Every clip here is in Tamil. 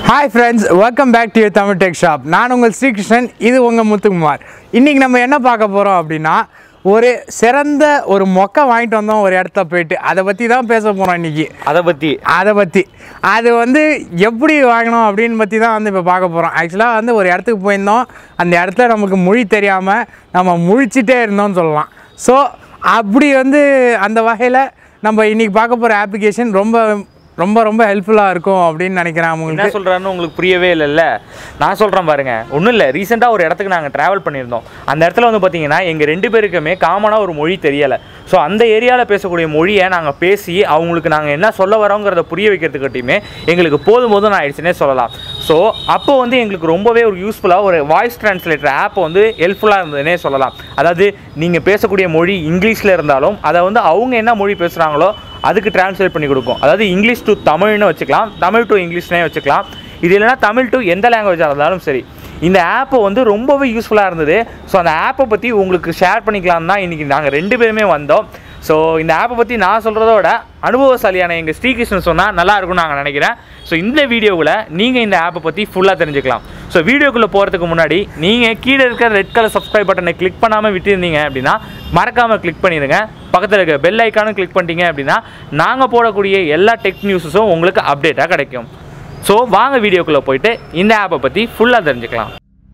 hi friends welcome back to Tamil tech shop நான் உங்கள் ஸ்ரீகிருஷ்ணன் இது உங்கள் முத்துக்குமார் இன்றைக்கி நம்ம என்ன பார்க்க போகிறோம் அப்படின்னா ஒரு சிறந்த ஒரு மொக்கை வாங்கிட்டு வந்தோம் ஒரு இடத்துல போயிட்டு அதை பற்றி தான் பேச போகிறோம் இன்றைக்கி அதை பற்றி அதை பற்றி அது வந்து எப்படி வாங்கணும் அப்படின்னு பற்றி தான் வந்து இப்போ பார்க்க போகிறோம் ஆக்சுவலாக வந்து ஒரு இடத்துக்கு போயிருந்தோம் அந்த இடத்துல நமக்கு மொழி தெரியாமல் நம்ம முழிச்சிட்டே இருந்தோம்னு சொல்லலாம் ஸோ அப்படி வந்து அந்த வகையில் நம்ம இன்றைக்கி பார்க்க போகிற அப்ளிகேஷன் ரொம்ப ரொம்ப ரொம்ப ஹெல்ப்ஃபுல்லாக இருக்கும் அப்படின்னு நினைக்கிறேன் என்ன உங்களுக்கு சொல்கிறான்னு உங்களுக்கு புரியவே இல்லைல்ல நான் சொல்கிறேன் பாருங்க ஒன்றும் இல்லை ரீசெண்டாக ஒரு இடத்துக்கு நாங்கள் ட்ராவல் பண்ணியிருந்தோம் அந்த இடத்துல வந்து பார்த்தீங்கன்னா எங்கள் ரெண்டு பேருக்குமே காமனாக ஒரு மொழி தெரியலை ஸோ அந்த ஏரியாவில் பேசக்கூடிய மொழியை நாங்கள் பேசி அவங்களுக்கு நாங்கள் என்ன சொல்ல வரோங்கிறத புரிய வைக்கிறதுக்காட்டியுமே எங்களுக்கு போதும் போதும் நான் ஆயிடுச்சுன்னே சொல்லலாம் ஸோ அப்போ வந்து எங்களுக்கு ரொம்பவே ஒரு யூஸ்ஃபுல்லாக ஒரு வாய்ஸ் ட்ரான்ஸ்லேட்டர் ஆப் வந்து ஹெல்ப்ஃபுல்லாக இருந்ததுன்னே சொல்லலாம் அதாவது நீங்கள் பேசக்கூடிய மொழி இங்கிலீஷில் இருந்தாலும் அதை வந்து அவங்க என்ன மொழி பேசுகிறாங்களோ அதுக்கு டிரான்ஸ்லேட் பண்ணி கொடுக்கும் அதாவது இங்கிலீஷ் டு தமிழ்னு வச்சுக்கலாம் தமிழ் டு இங்கிலீஷ்னே வச்சுக்கலாம் இது இல்லைன்னா தமிழ் டு எந்த லாங்குவேஜாக இருந்தாலும் சரி இந்த ஆப்பை வந்து ரொம்பவே யூஸ்ஃபுல்லாக இருந்தது ஸோ அந்த ஆப்பை பற்றி உங்களுக்கு ஷேர் பண்ணிக்கலாம் தான் இன்றைக்கி நாங்கள் ரெண்டு பேருமே வந்தோம் ஸோ இந்த ஆப்பை பற்றி நான் சொல்கிறத விட அனுபவசாலியான எங்கள் ஸ்ரீகிருஷ்ணன் சொன்னால் நல்லா இருக்கும்னு நாங்கள் நினைக்கிறேன் ஸோ இந்த வீடியோவில் நீங்கள் இந்த ஆப்பை பற்றி ஃபுல்லாக தெரிஞ்சுக்கலாம் ஸோ வீடியோக்குள்ளே போகிறதுக்கு முன்னாடி நீங்கள் கீழே இருக்கிற ரெட் கலர் சப்ஸ்கிரைப் பட்டனை கிளிக் பண்ணாமல் விட்டுருந்தீங்க அப்படின்னா மறக்காமல் கிளிக் பண்ணிடுங்க பக்கத்தில் இருக்க பெல் ஐக்கானும் கிளிக் பண்ணிட்டீங்க அப்படின்னா நாங்கள் போடக்கூடிய எல்லா டெக் நியூஸஸும் உங்களுக்கு அப்டேட்டாக கிடைக்கும் ஸோ வாங்க வீடியோக்குள்ளே போயிட்டு இந்த ஆப்பை பற்றி ஃபுல்லாக தெரிஞ்சுக்கலாம்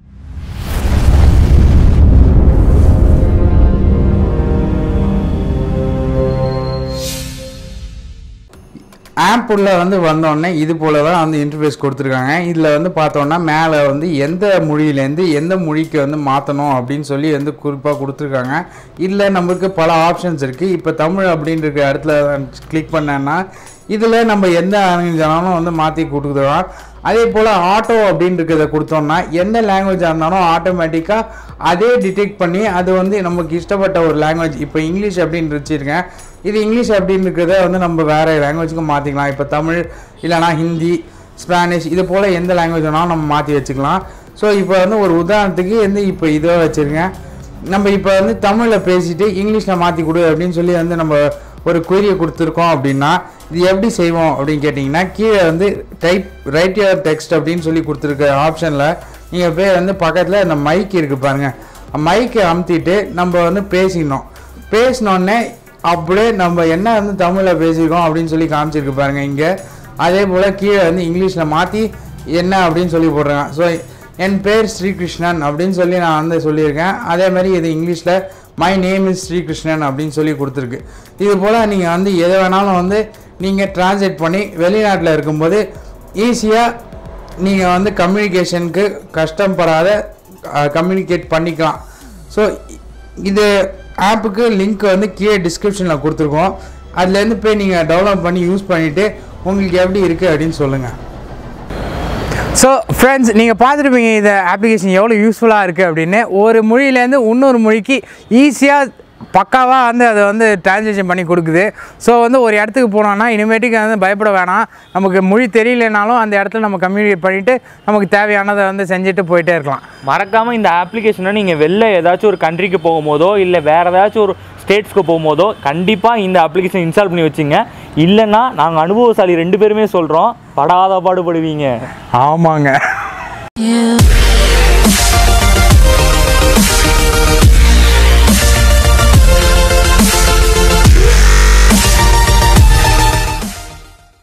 ஆப் உள்ள வந்து வந்தோடனே இது போல தான் வந்து இன்டர்ஃபேஸ் கொடுத்துருக்காங்க இதில் வந்து பார்த்தோன்னா மேலே வந்து எந்த மொழியிலேருந்து எந்த மொழிக்கு வந்து மாற்றணும் அப்படின்னு சொல்லி வந்து குறிப்பாக கொடுத்துருக்காங்க இதில் நம்மளுக்கு பல ஆப்ஷன்ஸ் இருக்குது இப்போ தமிழ் அப்படின்ற இடத்துல கிளிக் பண்ணேன்னா இதில் நம்ம எந்த லாங்குவேஜ் வந்து மாற்றி கொடுக்குறோம் அதே போல் ஆட்டோ அப்படின்றத கொடுத்தோம்னா எந்த லாங்குவேஜாக இருந்தாலும் ஆட்டோமேட்டிக்காக அதே டிடெக்ட் பண்ணி அது வந்து நமக்கு இஷ்டப்பட்ட ஒரு லாங்குவேஜ் இப்போ இங்கிலீஷ் அப்படின்னு வச்சுருக்கேன் இது இங்கிலீஷ் அப்படின்னு இருக்கிறத வந்து நம்ம வேறு லாங்குவேஜுக்கு மாற்றிக்கலாம் இப்போ தமிழ் இல்லைனா ஹிந்தி ஸ்பானிஷ் இது போல் எந்த லாங்குவேஜ் வேணாலும் நம்ம மாற்றி வச்சுக்கலாம் ஸோ இப்போ வந்து ஒரு உதாரணத்துக்கு வந்து இப்போ இதோ வச்சுருக்கேன் நம்ம இப்போ வந்து தமிழில் பேசிட்டு இங்கிலீஷில் மாற்றி கொடு அப்படின்னு சொல்லி வந்து நம்ம ஒரு query கொடுத்துருக்கோம் அப்படின்னா இது எப்படி செய்வோம் அப்படின்னு கேட்டிங்கன்னா கீழே வந்து டைப் ரைட் யுவர் டெக்ஸ்ட் அப்படின்னு சொல்லி கொடுத்துருக்க ஆப்ஷனில் நீங்கள் போய் வந்து பக்கத்தில் இந்த மைக் இருக்குது பாருங்கள் மைக்கை அமுத்திட்டு நம்ம வந்து பேசிக்கணும் பேசினோடனே அப்படியே நம்ம என்ன வந்து தமிழில் பேசியிருக்கோம் அப்படின்னு சொல்லி காமிச்சிருக்கு பாருங்கள் இங்கே அதே போல் கீழே வந்து இங்கிலீஷில் மாற்றி என்ன அப்படின்னு சொல்லி போடுறாங்க ஸோ என் பேர் ஸ்ரீகிருஷ்ணன் அப்படின்னு சொல்லி நான் வந்து சொல்லியிருக்கேன் அதே மாதிரி இது இங்கிலீஷில் மை நேம் இஸ் ஸ்ரீகிருஷ்ணன் அப்படின்னு சொல்லி கொடுத்துருக்கு இது போல் நீங்கள் வந்து எதை வேணாலும் வந்து நீங்கள் டிரான்ஸ்லேட் பண்ணி வெளிநாட்டில் இருக்கும்போது ஈஸியாக நீங்கள் வந்து கம்யூனிகேஷனுக்கு கஷ்டப்படாத கம்யூனிகேட் பண்ணிக்கலாம் ஸோ இது ஆப்புக்கு லிங்க் வந்து கீழே டிஸ்கிரிப்ஷனில் கொடுத்துருக்கோம் அதுலேருந்து போய் நீங்கள் டவுன்லோட் பண்ணி யூஸ் பண்ணிவிட்டு உங்களுக்கு எப்படி இருக்குது அப்படின்னு சொல்லுங்கள் ஸோ ஃப்ரெண்ட்ஸ் நீங்கள் பார்த்துருப்பீங்க இந்த அப்ளிகேஷன் எவ்வளோ யூஸ்ஃபுல்லாக இருக்குது அப்படின்னு ஒரு மொழியிலேருந்து இன்னொரு மொழிக்கு ஈஸியாக பக்காவாக வந்து அதை வந்து டிரான்ஸ்லேஷன் பண்ணி கொடுக்குது ஸோ வந்து ஒரு இடத்துக்கு போனோம்னா இனிமேட்டுக்கு வந்து பயப்பட வேணாம் நமக்கு மொழி தெரியலனாலும் அந்த இடத்துல நம்ம கம்யூனிகேட் பண்ணிவிட்டு நமக்கு தேவையானதை வந்து செஞ்சுட்டு போயிட்டே இருக்கலாம் மறக்காமல் இந்த அப்ளிகேஷனை நீங்கள் வெளில ஏதாச்சும் ஒரு கண்ட்ரிக்கு போகும்போதோ இல்லை வேறு ஏதாச்சும் ஒரு ஸ்டேட்ஸ்க்கு போகும்போதோ கண்டிப்பாக இந்த அப்ளிகேஷன் இன்ஸ்டால் பண்ணி வச்சுங்க இல்லைன்னா நாங்கள் அனுபவசாலி ரெண்டு பேருமே சொல்கிறோம் படாத பாடுபடுவீங்க ஆமாங்க You